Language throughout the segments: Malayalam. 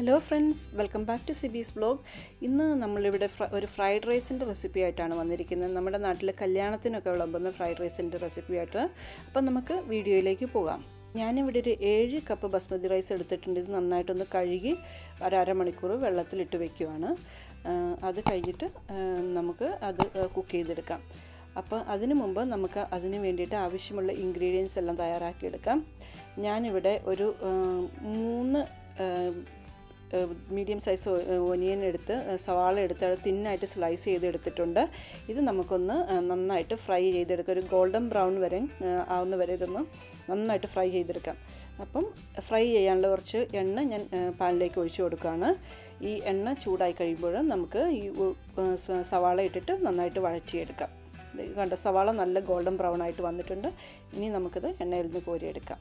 hello friends welcome back to സിബീസ് ബ്ലോഗ് ഇന്ന് നമ്മളിവിടെ ഫ്ര- ഒരു ഫ്രൈഡ് റൈസിൻ്റെ റെസിപ്പി ആയിട്ടാണ് വന്നിരിക്കുന്നത് നമ്മുടെ നാട്ടിൽ കല്യാണത്തിനൊക്കെ വിളമ്പുന്ന ഫ്രൈഡ് റൈസിൻ്റെ റെസിപ്പി ആയിട്ട് അപ്പം നമുക്ക് വീഡിയോയിലേക്ക് പോകാം ഞാനിവിടെ ഒരു ഏഴ് കപ്പ് ബസ്മതി റൈസ് എടുത്തിട്ടുണ്ട് ഇത് നന്നായിട്ടൊന്ന് കഴുകി ഒരു അരമണിക്കൂർ വെള്ളത്തിലിട്ട് വെക്കുവാണ് ആ, അത് കഴിഞ്ഞിട്ട് ആ, നമുക്ക് അത് കുക്ക് ചെയ്തെടുക്കാം അപ്പോൾ അതിനു മുമ്പ് നമുക്ക് അതിന് വേണ്ടിയിട്ട് ആവശ്യമുള്ള ഇൻഗ്രീഡിയൻസ് എല്ലാം തയ്യാറാക്കിയെടുക്കാം ഞാനിവിടെ ഒരു ആ, മൂന്ന് മീഡിയം സൈസ് ഒനിയൻ എടുത്ത് ആ, സവാള എടുത്ത് അത് തിന്നായിട്ട് സ്ലൈസ് ചെയ്തെടുത്തിട്ടുണ്ട് ഇത് നമുക്കൊന്ന് ആ, നന്നായിട്ട് ഫ്രൈ ചെയ്തെടുക്കാം ഒരു ഗോൾഡൻ ബ്രൗൺ വരെ ആ, ആവുന്ന വരെ ഇതൊന്ന് നന്നായിട്ട് ഫ്രൈ ചെയ്തെടുക്കാം അപ്പം ഫ്രൈ ചെയ്യാനുള്ള കുറച്ച് എണ്ണ ഞാൻ ആ, പാനിലേക്ക് ഒഴിച്ചു കൊടുക്കുകയാണ് ഈ എണ്ണ ചൂടായി കഴിയുമ്പോൾ നമുക്ക് ഈ ഉ- ആ, സ- സവാള ഇട്ടിട്ട് നന്നായിട്ട് വഴറ്റിയെടുക്കാം ഇത് കണ്ട സവാള നല്ല ഗോൾഡൻ ബ്രൗൺ ആയിട്ട് വന്നിട്ടുണ്ട് ഇനി നമുക്കിത് എണ്ണയിൽ നിന്ന് കോരിയെടുക്കാം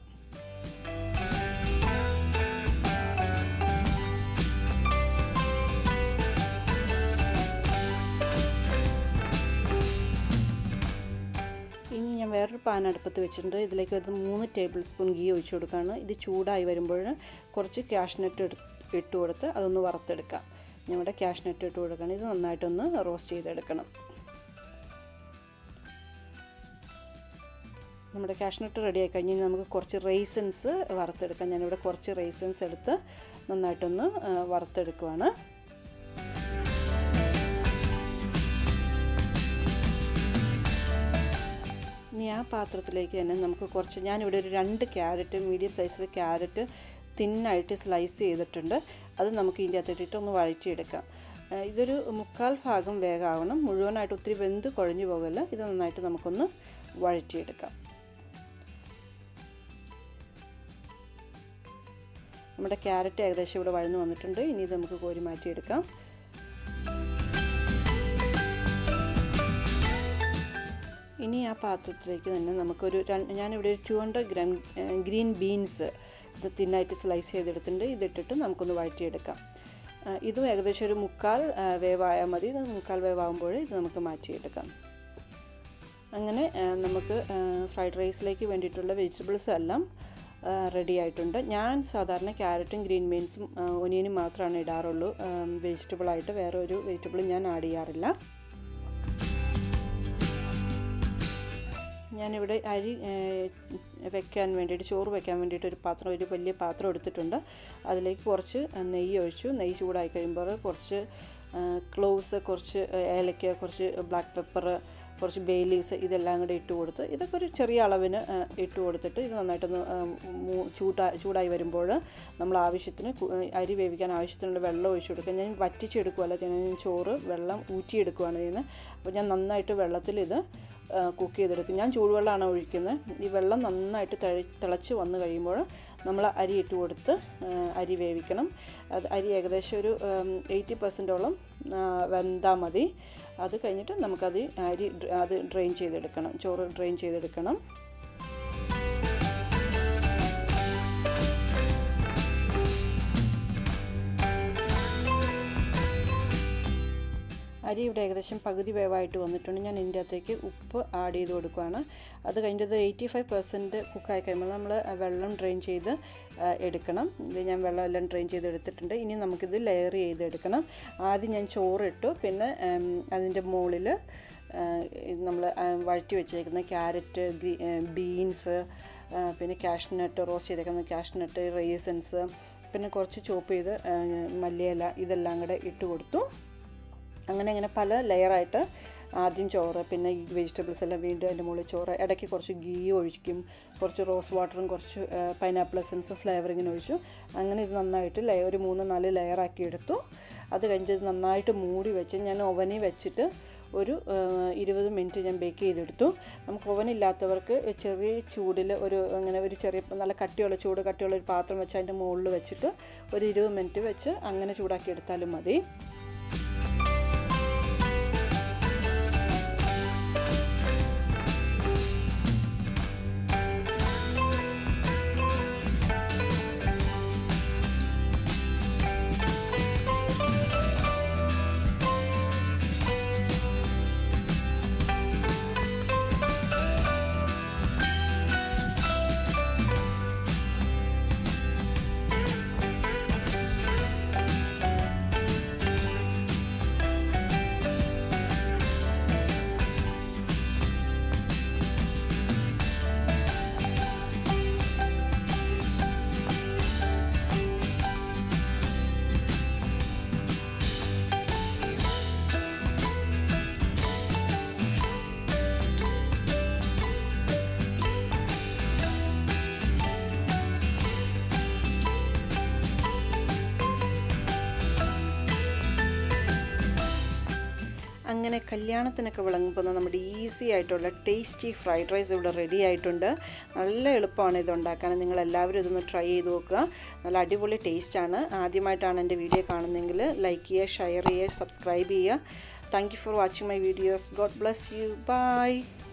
ഇനി ഞാൻ വേറൊരു പാൻ അടുപ്പത്ത് വെച്ചിട്ടുണ്ട് ഇതിലേക്ക് ഒരു മൂന്ന് ടേബിൾ സ്പൂൺ ഗീ ഒഴിച്ചു കൊടുക്കുകയാണ് ഇത് ചൂടായി വരുമ്പോൾ കുറച്ച് ക്യാഷ്നട്ട് എടു ഇട്ട് കൊടുത്ത് അതൊന്ന് വറുത്തെടുക്കാം ഞങ്ങളുടെ ക്യാഷ്നട്ട് ഇട്ട് കൊടുക്കണം ഇത് നന്നായിട്ടൊന്ന് റോസ്റ്റ് ചെയ്തെടുക്കണം നമ്മുടെ കാഷ്നട്ട് റെഡി ആയി കഴിഞ്ഞ് നമുക്ക് കുറച്ച് റേസൻസ് വറുത്തെടുക്കാം ഞാനിവിടെ കുറച്ച് റേസൻസ് എടുത്ത് നന്നായിട്ടൊന്ന് ആ, വറുത്തെടുക്കുവാണ് ഇനി ആ പാത്രത്തിലേക്ക് തന്നെ നമുക്ക് കുറച്ച് ഞാനിവിടെ ഒരു രണ്ട് ക്യാരറ്റ് മീഡിയം സൈസിൽ ക്യാരറ്റ് തിന്നായിട്ട് സ്ലൈസ് ചെയ്തിട്ടുണ്ട് അത് നമുക്ക് ഇതിൻ്റെ അകത്തിട്ടിട്ട് ഒന്ന് വഴറ്റിയെടുക്കാം ആ, ഇതൊരു മുക്കാൽ ഭാഗം വേഗമാവണം മുഴുവനായിട്ട് ഒത്തിരി വെന്ത് കുഴഞ്ഞു പോകല്ല ഇത് നന്നായിട്ട് നമുക്കൊന്ന് വഴറ്റിയെടുക്കാം നമ്മുടെ ക്യാരറ്റ് ഏകദേശം ഇവിടെ വഴന്നു വന്നിട്ടുണ്ട് ഇനി ഇത് നമുക്ക് കോരി മാറ്റിയെടുക്കാം ഇനി ആ പാത്രത്തിലേക്ക് തന്നെ നമുക്കൊരു രണ്ട് ഞാനിവിടെ ഒരു two hundred gram green beans ഇത് തിന്നായിട്ട് സ്ലൈസ് ചെയ്തെടുത്തിട്ടുണ്ട് ഇതിട്ടിട്ട് നമുക്കൊന്ന് വഴറ്റിയെടുക്കാം ആ, ഇതും ഏകദേശം ഒരു മുക്കാൽ ആ, വേവായാൽ മതി ഇത് മുക്കാൽ വേവാകുമ്പോൾ ഇത് നമുക്ക് മാറ്റിയെടുക്കാം അങ്ങനെ ആ, നമുക്ക് ഫ്രൈഡ് റൈസിലേക്ക് വേണ്ടിയിട്ടുള്ള വെജിറ്റബിൾസ് എല്ലാം റെഡി ആയിട്ടുണ്ട് ഞാൻ സാധാരണ ക്യാരറ്റും ഗ്രീൻ ബീൻസും ഒനിയനും മാത്രമാണ് ഇടാറുള്ളൂ വെജിറ്റബിളായിട്ട് വേറെ ഒരു വെജിറ്റബിളും ഞാൻ ആഡ് ചെയ്യാറില്ല ഞാനിവിടെ അരി ഏഹ്, വെക്കാൻ വേണ്ടിയിട്ട് ചോറ് വെക്കാൻ വേണ്ടിയിട്ട് ഒരു പാത്രം ഒരു വലിയ പാത്രം എടുത്തിട്ടുണ്ട് അതിലേക്ക് കുറച്ച് നെയ്യ് ഒഴിച്ചു നെയ്യ് ചൂടായി കഴിയുമ്പോൾ കുറച്ച് ക്ലോവ്സ് കുറച്ച് ഏലക്ക കുറച്ച് ബ്ലാക്ക് പെപ്പർ കുറച്ച് ബേ ലീവ്സ് ഇതെല്ലാം കൂടെ ഇട്ട് കൊടുത്ത് ഇതൊക്കെ ഒരു ചെറിയ അളവിന് ആ, ഇട്ട് കൊടുത്തിട്ട് ഇത് നന്നായിട്ടൊന്ന് ആ, മൂ- ചൂടാ ചൂടായി വരുമ്പോൾ നമ്മൾ ആവശ്യത്തിന് കു- അരി വേവിക്കാൻ ആവശ്യത്തിനുള്ള വെള്ളം ഒഴിച്ചു കൊടുക്കുക ഞാൻ വറ്റിച്ചെടുക്കുകയല്ല ചെയ്യുന്നത് ഞാൻ ചോറ് വെള്ളം ഊറ്റിയെടുക്കുകയാണ് ചെയ്യുന്നത് അപ്പോൾ ഞാൻ നന്നായിട്ട് വെള്ളത്തിൽ ഇത് കുക്ക് ചെയ്തെടുക്കും ഞാൻ ചൂടുവെള്ളമാണ് ഒഴിക്കുന്നത് ഈ വെള്ളം നന്നായിട്ട് തഴി തിളച്ച് വന്ന് കഴിയുമ്പോൾ നമ്മൾ അരി ഇട്ട് കൊടുത്ത് ആ, അരി വേവിക്കണം അത് അരി ഏകദേശം ഒരു എയ്റ്റി പെർസെൻറ്റോളം വെന്താൽ മതി അത് കഴിഞ്ഞിട്ട് നമുക്കത് അരി ഡ്ര- അത് ഡ്രെയിൻ ചെയ്തെടുക്കണം ചോറ് ഡ്രെയിൻ ചെയ്തെടുക്കണം അരി ഇവിടെ ഏകദേശം പകുതി വേവായിട്ട് വന്നിട്ടുണ്ട് ഞാൻ ഇതിൻ്റെ അകത്തേക്ക് ഉപ്പ് ആഡ് ചെയ്ത് കൊടുക്കുകയാണ് അത് കഴിഞ്ഞിട്ട് എയ്റ്റി ഫൈവ് പെർസെൻറ്റ് കുക്കായി കഴിയുമ്പോൾ നമ്മൾ വെള്ളം ഡ്രെയിൻ ചെയ്ത് ആ, എടുക്കണം ഇത് ഞാൻ വെള്ളം എല്ലാം ഡ്രെയിൻ ചെയ്ത് എടുത്തിട്ടുണ്ട് ഇനി നമുക്കിത് ലെയർ ചെയ്തെടുക്കണം ആദ്യം ഞാൻ ചോറിട്ടു പിന്നെ ഉം, അതിൻ്റെ മുകളിൽ നമ്മൾ വഴറ്റി വെച്ചേക്കുന്ന ക്യാരറ്റ് ബീൻസ് പിന്നെ കാഷ്നട്ട് റോസ്റ്റ് ചെയ്തേക്കുന്ന കാഷ്നട്ട് റേസൻസ് പിന്നെ കുറച്ച് ചോപ്പ് ചെയ്ത് ആ, മല്ലിയില ഇതെല്ലാം കൂടെ ഇട്ട് കൊടുത്തു അങ്ങനെ അങ്ങനെ പല ലെയറായിട്ട് ആദ്യം ചോറ് പിന്നെ ഈ വെജിറ്റബിൾസ് എല്ലാം വീണ്ടും അതിൻ്റെ മുകളിൽ ചോറ് ഇടയ്ക്ക് കുറച്ച് ഗീ ഒഴിക്കും കുറച്ച് റോസ് വാട്ടറും കുറച്ച് പൈനാപ്പിൾ എസൻസ് ഫ്ലേവറിങ്ങിന് ഒഴിച്ചു അങ്ങനെ ഇത് നന്നായിട്ട് ലെയർ ഒരു മൂന്ന് നാല് ലെയറാക്കി എടുത്തു അത് കഴിഞ്ഞിട്ട് ഇത് നന്നായിട്ട് മൂടി വെച്ച് ഞാൻ ഓവനിൽ വെച്ചിട്ട് ഒരു ആ, ഇരുപത് മിനിറ്റ് ഞാൻ ബേക്ക് ചെയ്തെടുത്തു നമുക്ക് ഓവൻ ഇല്ലാത്തവർക്ക് ചെറിയ ചൂടിൽ ഒരു അങ്ങനെ ഒരു ചെറിയ നല്ല കട്ടിയുള്ള ചൂട് കട്ടിയുള്ള ഒരു പാത്രം വെച്ച് അതിൻ്റെ മുകളിൽ വെച്ചിട്ട് ഒരു ഇരുപത് മിനിറ്റ് വെച്ച് അങ്ങനെ ചൂടാക്കി എടുത്താലും മതി അങ്ങനെ കല്യാണത്തിനൊക്കെ വിളങ്ങുമ്പോൾ നമ്മുടെ ഈസി ആയിട്ടുള്ള ടേസ്റ്റി ഫ്രൈഡ് റൈസ് ഇവിടെ റെഡി ആയിട്ടുണ്ട് നല്ല എളുപ്പമാണ് ഇത് ഉണ്ടാക്കാൻ നിങ്ങൾ എല്ലാവരും ഇതൊന്ന് ട്രൈ ചെയ്ത് നോക്കുക നല്ല അടിപൊളി ടേസ്റ്റാണ് ആദ്യമായിട്ടാണ് എൻ്റെ വീഡിയോ കാണുന്നതെങ്കിൽ ലൈക്ക് ചെയ്യുക ഷെയർ ചെയ്യുക സബ്സ്ക്രൈബ് ചെയ്യുക thank you for watching my videos God bless you by